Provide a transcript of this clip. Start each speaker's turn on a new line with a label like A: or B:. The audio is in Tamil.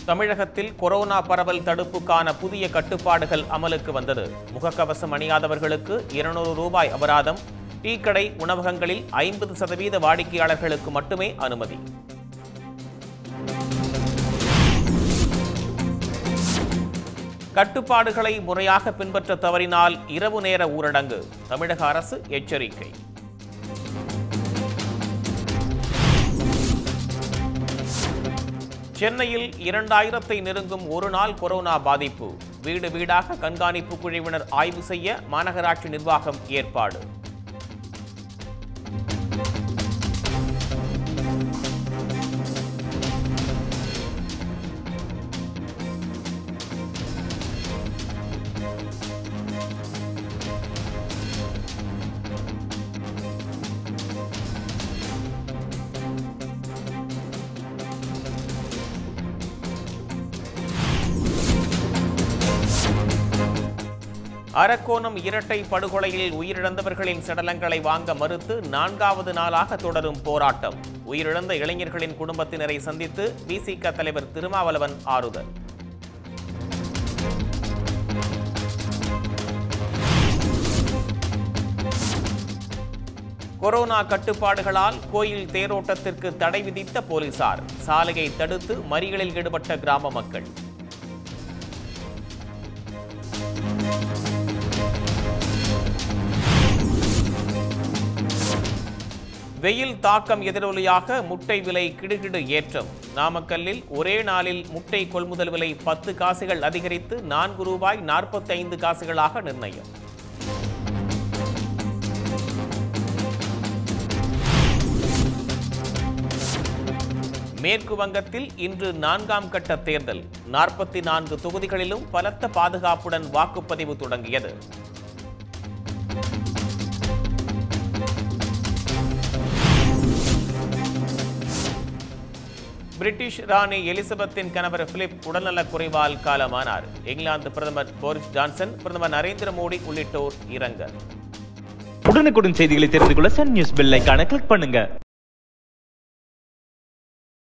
A: தமிழகத்தில் கொரோனா பரவல் தடுப்புக்கான புதிய கட்டுப்பாடுகள் அமலுக்கு வந்தது முகக்கவசம் அணியாதவர்களுக்கு இருநூறு ரூபாய் அபராதம் டீ கடை உணவகங்களில் ஐம்பது சதவீத வாடிக்கையாளர்களுக்கு மட்டுமே அனுமதி கட்டுப்பாடுகளை முறையாக பின்பற்ற தவறினால் இரவு நேர ஊரடங்கு தமிழக அரசு எச்சரிக்கை சென்னையில் இரண்டாயிரத்தை நெருங்கும் ஒரு நாள் கொரோனா பாதிப்பு வீடு வீடாக கண்காணிப்பு குழுவினர் ஆய்வு செய்ய மாநகராட்சி நிர்வாகம் ஏற்பாடு அரக்கோணம் இரட்டை படுகொலையில் உயிரிழந்தவர்களின் சடலங்களை வாங்க மறுத்து நான்காவது நாளாக தொடரும் போராட்டம் உயிரிழந்த இளைஞர்களின் குடும்பத்தினரை சந்தித்து விசிக தலைவர் திருமாவளவன் ஆறுதல் கொரோனா கட்டுப்பாடுகளால் கோயில் தேரோட்டத்திற்கு தடை விதித்த போலீசார் சாலையை தடுத்து மறியலில் ஈடுபட்ட கிராம மக்கள் வெயில் தாக்கம் எதிரொலியாக முட்டை விலை கிடுகிடு ஏற்றம் நாமக்கல்லில் ஒரே நாளில் முட்டை கொள்முதல் விலை பத்து காசுகள் அதிகரித்து நான்கு ரூபாய் நாற்பத்தி ஐந்து காசுகளாக நிர்ணயம் மேற்கு வங்கத்தில் இன்று நான்காம் கட்ட தேர்தல் நாற்பத்தி நான்கு தொகுதிகளிலும் பலத்த பாதுகாப்புடன் வாக்குப்பதிவு தொடங்கியது பிரிட்டிஷ் ராணி எலிசபெத்தின் கணவர் பிலிப் உடல்நலக் குறைவால் காலமானார் இங்கிலாந்து பிரதமர் போரிஸ் ஜான்சன் பிரதமர் நரேந்திர மோடி உள்ளிட்டோர் இரங்கல்
B: உடனுக்குடன் செய்திகளை தெரிந்து கொள்ள சன் நியூஸ் பெல் ஐகானை கிளிக் பண்ணுங்க